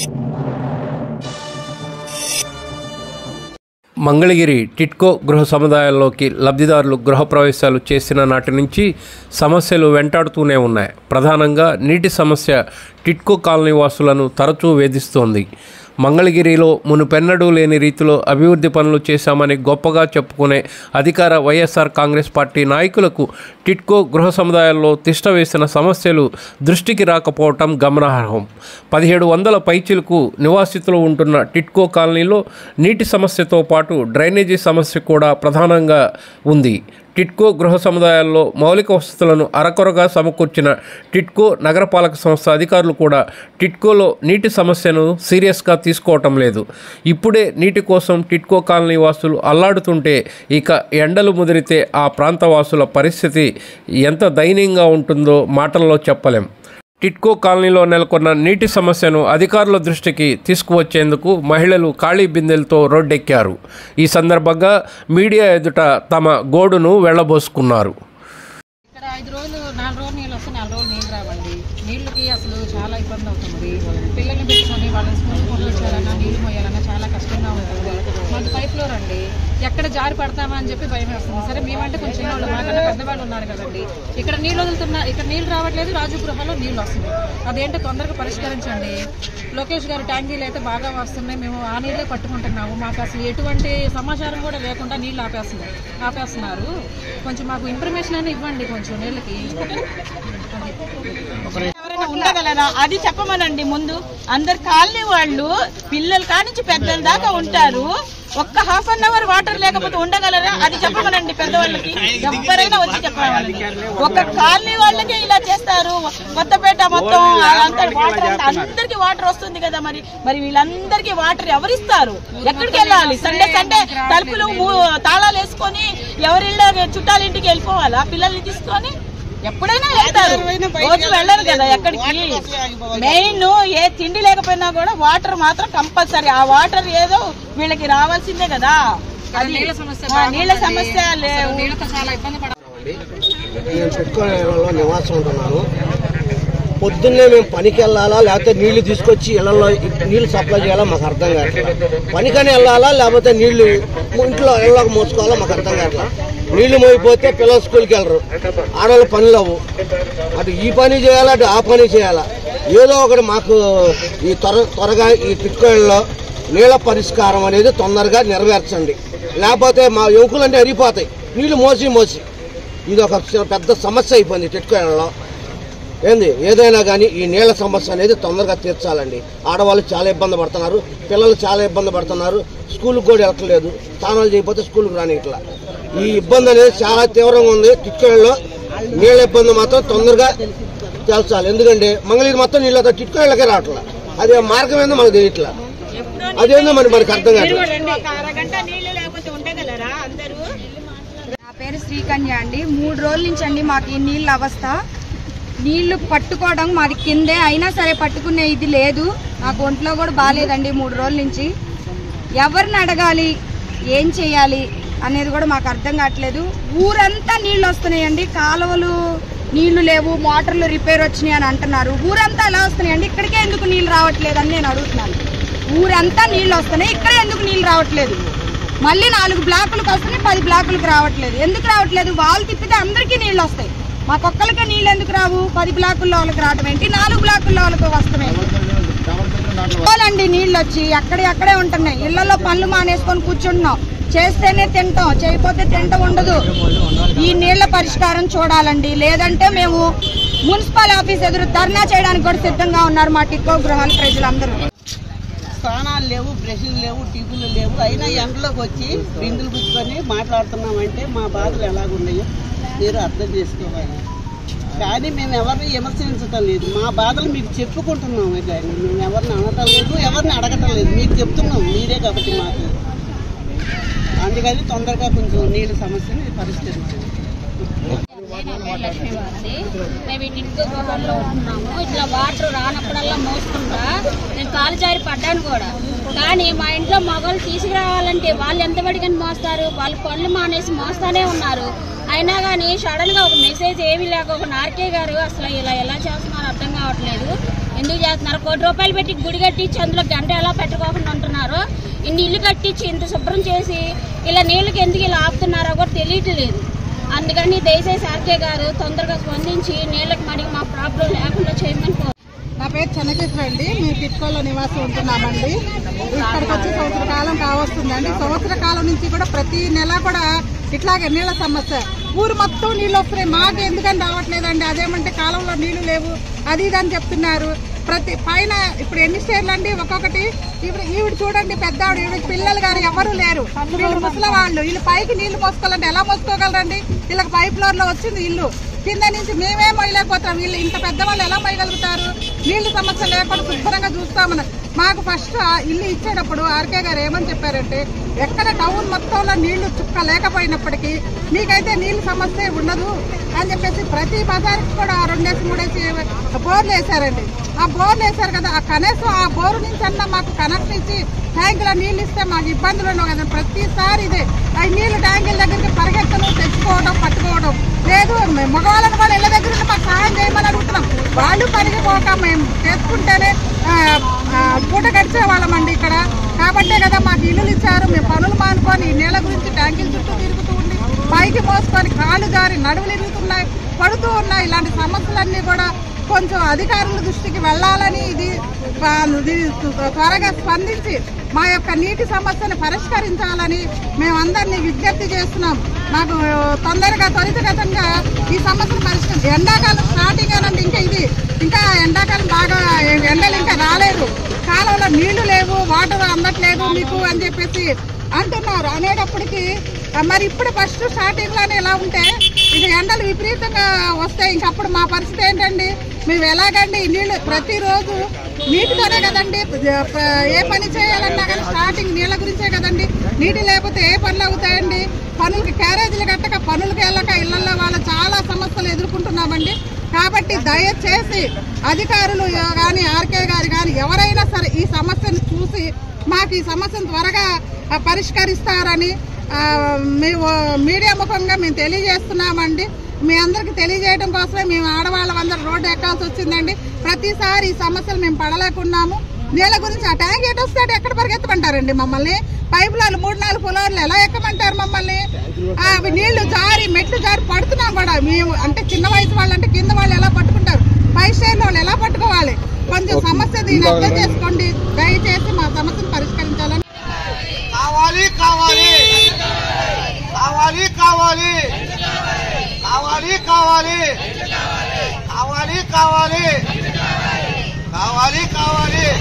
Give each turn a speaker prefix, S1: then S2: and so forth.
S1: మంగళగిరి టిట్కో గృహ సముదాయాల్లోకి లబ్ధిదారులు గృహప్రవేశాలు చేసిన నాటి నుంచి సమస్యలు వెంటాడుతూనే ఉన్నాయి ప్రధానంగా నీటి సమస్య టిట్కో కాలనీ వాసులను తరచూ వేధిస్తోంది మంగళగిరిలో మునుపెన్నడూ లేని రీతిలో అభివృద్ధి పనులు చేశామని గొప్పగా చెప్పుకునే అధికార వైఎస్ఆర్ కాంగ్రెస్ పార్టీ నాయకులకు టిట్కో గృహ సముదాయాల్లో తిష్టవేసిన సమస్యలు దృష్టికి రాకపోవటం గమనార్హం పదిహేడు వందల పైచిలకు నివాసితులు ఉంటున్న టిట్కో కాలనీలో నీటి సమస్యతో పాటు డ్రైనేజీ సమస్య కూడా ప్రధానంగా ఉంది టిట్కో గృహ సముదాయాల్లో మౌలిక వసతులను అరకొరగా సమకూర్చిన టిట్కో నగరపాలక సంస్థ అధికారులు కూడా టిట్కోలో నీటి సమస్యను సీరియస్గా తీసుకోవటం లేదు ఇప్పుడే నీటి కోసం టిట్కో కాలనీ వాసులు అల్లాడుతుంటే ఇక ఎండలు ముదిరితే ఆ ప్రాంత వాసుల పరిస్థితి ఎంత దయనీయంగా ఉంటుందో మాటల్లో చెప్పలేం టిట్కో కాలనీలో నెలకొన్న నీటి సమస్యను అధికారుల దృష్టికి తీసుకువచ్చేందుకు మహిళలు ఖాళీ బిందెలతో రోడ్డెక్కారు ఈ సందర్భంగా మీడియా ఎదుట తమ గోడును వెళ్ళబోసుకున్నారు
S2: ఇక్కడ ఐదు రోజులు నాలుగు రోజులు నీళ్ళు వస్తే నాలుగు రోజులు నీళ్ళు రావండి నీళ్ళకి అసలు చాలా ఇబ్బంది అవుతుంది పిల్లల్ని పెట్టుకొని వాళ్ళని స్కూల్కి పంపించాలన్నా నీళ్ళు మోయాలన్నా చాలా కష్టంగా ఉంటుంది మాకు పై ఫ్లోర్ అండి ఎక్కడ జారి పడతామా అని చెప్పి భయం వేస్తుంది సరే మేమంటే కొంచెం చిన్నవాళ్ళు మాకన్నా పెద్దవాళ్ళు ఉన్నారు కదండి ఇక్కడ నీళ్ళు వదులుతున్నారు ఇక్కడ నీళ్ళు రావట్లేదు రాజు గృహలో నీళ్ళు వస్తున్నాయి అదేంటో తొందరగా పరిష్కరించండి లోకేష్ గారి ట్యాంకీలు అయితే బాగా వస్తున్నాయి మేము ఆ నీళ్ళే పట్టుకుంటున్నాము మాకు అసలు ఎటువంటి సమాచారం కూడా లేకుండా నీళ్ళు ఆపేస్తున్నారు ఆపేస్తున్నారు కొంచెం మాకు ఇన్ఫర్మేషన్ అయినా ఇవ్వండి కొంచెం నీళ్ళకి
S3: ఎవరైనా ఉండగలరా అది చెప్పమనండి ముందు అందరు కాలనీ వాళ్ళు పిల్లలు కానించి పెద్దల దాకా ఉంటారు ఒక్క హాఫ్ అన్ అవర్ వాటర్ లేకపోతే ఉండగలరా అది చెప్పమనండి పెద్దవాళ్ళకి ఎవరైనా వచ్చి చెప్పమనండి ఒక కాలనీ వాళ్ళకే ఇలా చేస్తారు కొత్తపేట మొత్తం అంతా వాటర్ అంతా అందరికి వాటర్ వస్తుంది కదా మరి మరి వీళ్ళందరికీ వాటర్ ఎవరిస్తారు ఎక్కడికి వెళ్ళాలి సండే సండే తలుపులు మూ- తాళాలు వేసుకొని ఎవరిళ్ళ చుట్టాల ఇంటికి వెళ్ళిపోవాలా పిల్లల్ని తీసుకొని ఎప్పుడైనా వెళ్తారు రోజు వెళ్ళరు కదా ఎక్కడికి మెయిన్ ఏ తిండి లేకపోయినా కూడా వాటర్ మాత్రం కంపల్సరీ ఆ వాటర్ ఏదో వీళ్ళకి రావాల్సిందే కదా అది
S2: నీళ్ళ సమస్య
S3: ఆ, నీళ్ళ సమస్య లేవు
S2: నీళ్ళతో చాలా ఇబ్బంది పడ
S4: నేను పెట్టుకునే ఇళ్లలో నివాసం ఉంటున్నాను పొద్దున్నే మేము పనికి వెళ్ళాలా లేకపోతే నీళ్లు తీసుకొచ్చి ఇళ్లలో నీళ్లు సప్లై చేయాలా మాకు అర్థం కావట్లేదు పనికని వెళ్ళాలా లేకపోతే నీళ్లు ఇంట్లో ఇళ్ళకి మోసుకోవాలా మాకు అర్థం కావట్లేదు నీళ్లు మోయిపోతే పిల్లలు స్కూల్కి వెళ్ళరు ఆడవాళ్ళ పనులు అవ్వు అటు ఈ పని చేయాలా అటు ఆ పని చేయాలా ఏదో ఒకటి మాకు ఈ త్వర త్వరగా ఈ టిక్కోళ్ళలో నీళ్ళ పరిష్కారం అనేది తొందరగా నెరవేర్చండి లేకపోతే మా యువకులన్నీ అరిగిపోతాయి నీళ్లు మోసి మోసి ఇది ఒక పెద్ద సమస్య అయిపోయింది టిట్కోళ్ళలో ఏంది ఏదైనా కానీ ఈ నీళ్ల సమస్య అనేది తొందరగా తీర్చాలండి ఆడవాళ్ళు చాలా ఇబ్బంది పడుతున్నారు పిల్లలు చాలా ఇబ్బంది పడుతున్నారు స్కూల్కి కూడా వెళ్ళట్లేదు స్నానాలు చేయకపోతే స్కూల్కి రాని ఇట్లా ఈ ఇబ్బంది అనేది చాలా తీవ్రంగా ఉంది టిట్కోళ్ళలో నీళ్ళ ఇబ్బంది మాత్రం తొందరగా తేల్చాలి ఎందుకంటే మంగళగిరి మొత్తం నీళ్ళతో టిట్కోళ్ళకే రావట్లా అది ఆ మార్గం ఏందో మనకు తెలియట్లా అదేందో మరి మనకు అర్థం కాదు
S3: ఒక అరగంట నీళ్లు లేకపోతే ఉండగలరా అందరూ
S5: నా పేరు శ్రీకన్య అండి మూడు రోజుల నుంచి అండి మాకు ఈ నీళ్ళ అవస్థ నీళ్లు పట్టుకోవడం మాది కిందే అయినా సరే పట్టుకునే ఇది లేదు నాకు ఒంట్లో కూడా బాగాలేదండి మూడు రోజుల నుంచి ఎవరిని అడగాలి ఏం చేయాలి అనేది కూడా మాకు అర్థం కావట్లేదు ఊరంతా నీళ్లు వస్తున్నాయండి కాలువలు నీళ్లు లేవు మోటార్లు రిపేర్ వచ్చినాయి అని అంటున్నారు ఊరంతా ఎలా వస్తున్నాయండి ఇక్కడికే ఎందుకు నీళ్లు రావట్లేదు అని నేను అడుగుతున్నాను ఊరంతా నీళ్లు వస్తున్నాయి ఇక్కడే ఎందుకు నీళ్లు రావట్లేదు మళ్ళీ నాలుగు బ్లాకులకు వస్తున్నాయి పది బ్లాకులకు రావట్లేదు ఎందుకు రావట్లేదు వాళ్ళు తిప్పితే అందరికీ నీళ్లు వస్తాయి మాకొక్కరికే నీళ్ళు ఎందుకు రావు పది బ్లాకుల్లో వాళ్ళకి రావడం ఏంటి నాలుగు బ్లాకుల్లో వాళ్ళకి వస్తామేంటి పోలండి నీళ్ళు వచ్చి అక్కడే అక్కడే ఉంటున్నాయి ఇళ్లలో పనులు మానేసుకొని కూర్చుంటున్నాం చేస్తేనే తింటాం చేయకపోతే తింట ఉండదు ఈ నీళ్ల పరిష్కారం చూడాలండి లేదంటే మేము మున్సిపల్ ఆఫీస్ ఎదురు ధర్నా చేయడానికి కూడా సిద్ధంగా ఉన్నారు మా టిక్కో గృహాల ప్రజలందరూ
S6: స్థానాలు లేవు బ్రష్లు లేవు టీపులు లేవు అయినా ఎండలోకి వచ్చి బిందులు పుచ్చుకొని మాట్లాడుతున్నామంటే మా బాధలు ఎలాగున్నాయో మీరు అర్థం చేసుకోవాలి కానీ మేము ఎవరిని విమర్శించటం లేదు మా బాధలు మీకు చెప్పుకుంటున్నాము కానీ మేము ఎవరిని అనటం లేదు ఎవరిని అడగటం లేదు మీకు చెప్తున్నాం మీరే కాబట్టి మాకు అందుకని తొందరగా కొంచెం నీళ్ళ సమస్యని పరిష్కరించండి
S7: నా పేరు లక్ష్మీవారి మేము ఈ టిట్కో గృహంలో ఉంటున్నాము ఇట్లా వాటర్ రానప్పుడల్లా మోసుకుంటా నేను కాలు జారి పడ్డాను కూడా కానీ మా ఇంట్లో మగవాళ్ళు తీసుకురావాలంటే వాళ్ళు ఎంత పడికని మోస్తారు వాళ్ళు పనులు మానేసి మోస్తానే ఉన్నారు అయినా కానీ సడన్ గా ఒక మెసేజ్ ఏమీ లేక ఒక నార్కే గారు అసలు ఇలా ఎలా చేస్తున్నారో అర్థం కావట్లేదు ఎందుకు చేస్తున్నారు కోటి రూపాయలు పెట్టి గుడి కట్టించి అందులో గంట ఎలా పెట్టుకోకుండా ఉంటున్నారు ఇన్ని ఇల్లు కట్టించి ఇంత శుభ్రం చేసి ఇలా నీళ్ళకి ఎందుకు ఇలా ఆపుతున్నారో కూడా తెలియట్లేదు అందుకని దయచేసి ఆర్కే గారు తొందరగా స్పందించి నీళ్ళకి మడిగి మా ప్రాబ్లం లేకుండా చేయమని కోరు
S8: నా పేరు చెన్నకేశ్వర అండి మేము టిట్కోలో నివాసం ఉంటున్నామండి ఇక్కడికి వచ్చి సంవత్సర కాలం కావస్తుందండి సంవత్సర కాలం నుంచి కూడా ప్రతి నెల కూడా ఇట్లాగే నీళ్ళ సమస్య ఊరు మొత్తం నీళ్ళు వస్తున్నాయి మాకు ఎందుకని రావట్లేదండి అదేమంటే కాలంలో నీళ్లు లేవు అది ఇది అని చెప్తున్నారు ప్రతి పైన ఇప్పుడు ఎన్ని స్టేర్లు అండి ఒక్కొక్కటి ఇప్పుడు ఈవిడ చూడండి పెద్ద ఆవిడ ఈవిడ పిల్లలు గారు ఎవరు లేరు వీళ్ళు ముసలి వాళ్ళు వీళ్ళు పైకి నీళ్లు మోసుకోవాలంటే ఎలా మోసుకోగలరండి వీళ్ళకి పై ఫ్లోర్ లో వచ్చింది ఇల్లు కింద నుంచి మేమే మొయ్యలేకపోతాం వీళ్ళు ఇంత పెద్దవాళ్ళు ఎలా మొయ్యగలుగుతారు నీళ్లు సమస్య లేకుండా శుభ్రంగా చూస్తామని మాకు ఫస్ట్ ఆ ఇల్లు ఇచ్చేటప్పుడు ఆర్కే గారు ఏమని చెప్పారంటే ఎక్కడ టౌన్ మొత్తంలో నీళ్లు చుక్క లేకపోయినప్పటికీ మీకైతే నీళ్లు సమస్య ఉండదు అని చెప్పేసి ప్రతి బజార్కి కూడా రెండేసి మూడేసి బోర్లు వేశారండి ఆ బోర్లు వేశారు కదా ఆ కనీసం ఆ బోరు నుంచి అన్న మాకు కనెక్షన్ ఇచ్చి ట్యాంకులో నీళ్ళు ఇస్తే మాకు ఇబ్బందులు ఉండవు కదా ప్రతిసారి ఇదే ఆ నీళ్లు ట్యాంకుల దగ్గరికి పరిగెత్తడం తెచ్చుకోవడం పట్టుకోవడం లేదు మేము మగవాళ్ళని కూడా ఇళ్ళ దగ్గర ఉండి మాకు సహాయం చేయమని అడుగుతున్నాం వాళ్ళు పనికి పోక మేము చేసుకుంటేనే ఆ, ఆ, పూట గడిచే వాళ్ళమండి ఇక్కడ కాబట్టే కదా మాకు ఇల్లులు ఇచ్చారు మేము పనులు మానుకొని ఈ నీళ్ళ గురించి ట్యాంకుల చుట్టూ తిరుగుతూ ఉండి పైకి మోసుకొని కాళ్ళు జారి నడువులు ఇరుగుతున్నాయి పడుతూ ఉన్నాయి ఇలాంటి సమస్యలన్నీ కూడా కొంచెం అధికారుల దృష్టికి వెళ్ళాలని ఇది ప- ఇది త్వరగా స్పందించి మా యొక్క నీటి సమస్యను పరిష్కరించాలని మేమందరినీ విజ్ఞప్తి చేస్తున్నాం మాకు తొందరగా త్వరితగతంగా ఈ సమస్యను పరిష్కరి ఎండాకాలం స్టార్టింగ్ అనండి ఇంకా ఇది ఇంకా ఎండాకాలం బాగా ఎండలు ఇంకా రాలేదు కాలంలో నీళ్లు లేవు వాటర్ అందట్లేదు మీకు అని చెప్పేసి అంటున్నారు అనేటప్పటికి ఆ, మరి ఇప్పుడు ఫస్ట్ స్టార్టింగ్ లోనే ఎలా ఉంటే ఇది ఎండలు విపరీతంగా వస్తాయి ఇంక అప్పుడు మా పరిస్థితి ఏంటండి మేము ఎలాగండి ఈ నీళ్లు ప్రతిరోజు నీటితోనే కదండి ప- ఏ పని చేయాలన్నా కానీ స్టార్టింగ్ నీళ్ళ గురించే కదండి నీటి లేకపోతే ఏ పనులు అవుతాయండి పనులకి క్యారేజీలు కట్టక పనులకి వెళ్ళక ఇళ్లలో వాళ్ళు చాలా సమస్యలు ఎదుర్కొంటున్నామండి కాబట్టి దయచేసి అధికారులు కానీ ఆర్కే గారు కానీ ఎవరైనా సరే ఈ సమస్యను చూసి మాకు ఈ సమస్యను త్వరగా ఆ, పరిష్కరిస్తారని ఆ, మేము మీడియా ముఖంగా మేము తెలియజేస్తున్నామండి మీ అందరికి తెలియజేయడం కోసమే మేము ఆడవాళ్ళం అందరూ రోడ్డు ఎక్కాల్సి వచ్చిందండి ప్రతిసారి ఈ సమస్యలు మేము పడలేకున్నాము నీళ్ళ గురించి ఆ ట్యాంక్ ఎటు వస్తే అటు ఎక్కడ పరిగెత్తమంటారండి మమ్మల్ని పైపులాలు మూడు నాలుగు పొలాలు ఎలా ఎక్కమంటారు మమ్మల్ని ఆ, అవి నీళ్లు జారి మెట్లు జారి పడుతున్నాం కూడా మేము అంటే చిన్న వయసు వాళ్ళు అంటే కింద వాళ్ళు ఎలా పట్టుకుంటారు పై స్టైల్ వాళ్ళు ఎలా పట్టుకోవాలి కొంచెం సమస్య దీన్ని అర్థం చేసుకోండి దయచేసి మా సమస్యను పరిష్కరించాలని
S4: కావాలి కావాలి కావాలి కావాలి కావాలి కావాలి కావాలి కావాలి కావాలి కావాలి